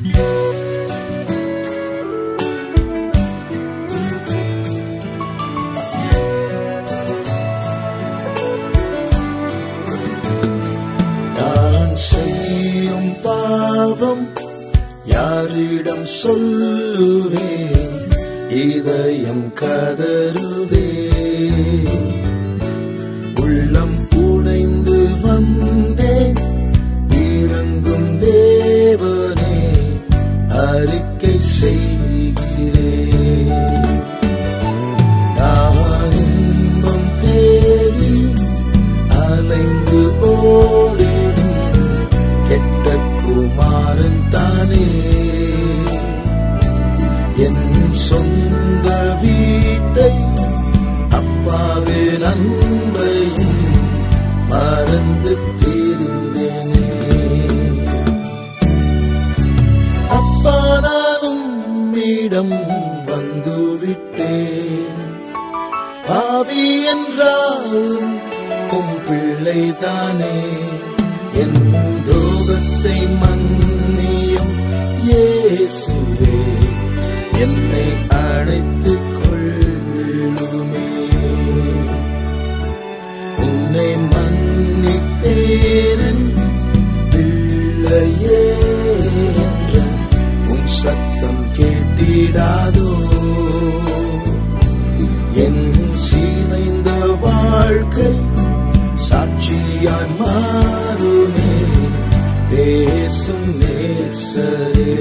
நான் செய்யும் பாவம் யாரிடம் சொல்லுவேன் இதயம் கதறுதே உள்ளம் உடைந்து வந்தேன் இறங்கும் தேவனே அறிக்கை செய்கிறேன் நான் இன்பம் தேடி அலைந்து ஓடிடும் கெட்ட குமாரன் தானே என் சொந்த வீட்டை அப்பாவே நண்பையும் மறந்து தீர்ந்தேனே அப்பா நானும் இடம் வந்து விட்டேன் பாவி என்றாலும் உம் பிள்ளைதானே என் துரோகத்தை மன்னியும் இயேசுவே என்னை அழைத்துக் கொள்ளுமே உன்னை மன்னித்தேன் பிள்ளையே என்ற உம் சத்தம் கேட்டிடாதோ என் சீதைந்த வாழ்க்கை சாட்சியாய் மாறுமே பேசும் நேசரே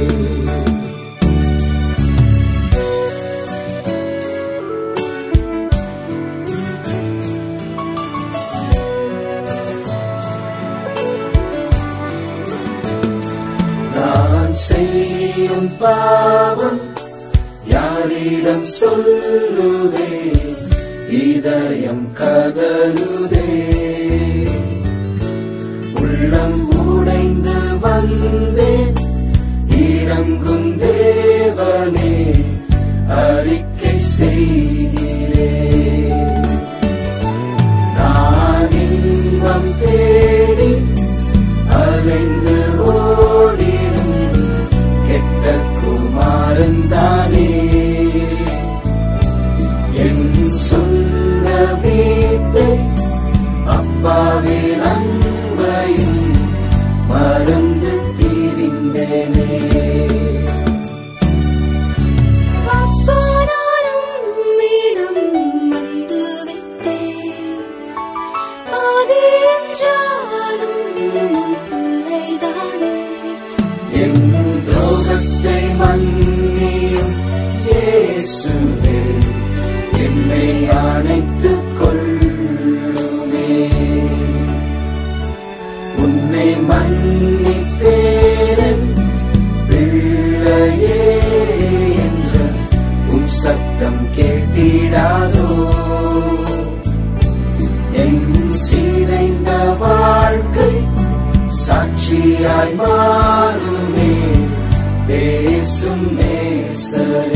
நான் செய்யும் பாவம் யாரிடம் சொல்லுவே இதயம் கதறுதே உள்ளம் உடைந்து வந்தேன் இறங்கும் தேவனே அறிக்கை செய்கிறேன் நான் இன்பம் தேடி அலைந்து ஓடிடும் கெட்ட குமாரன் தானே என் சொந்த வீட்டை அப்பாவின் அன்பையும் மறந்து தீரிந்தேனே அப்பா நானும் இடம் வந்து விட்டேன் பாவி என்றாலும் உம் பிள்ளைதானே என் துரோகத்தை மன்னியும் இயேசுவே என்னை அணைத்துக் கொள்ளுமே உன்னை மன்னித்தேன் பிள்ளையே என்ற உன் சத்தம் கேட்டிடாதோ என் சீதைந்த வாழ்க்கை சாட்சியாய் மாறுமே பேசும் நேசரே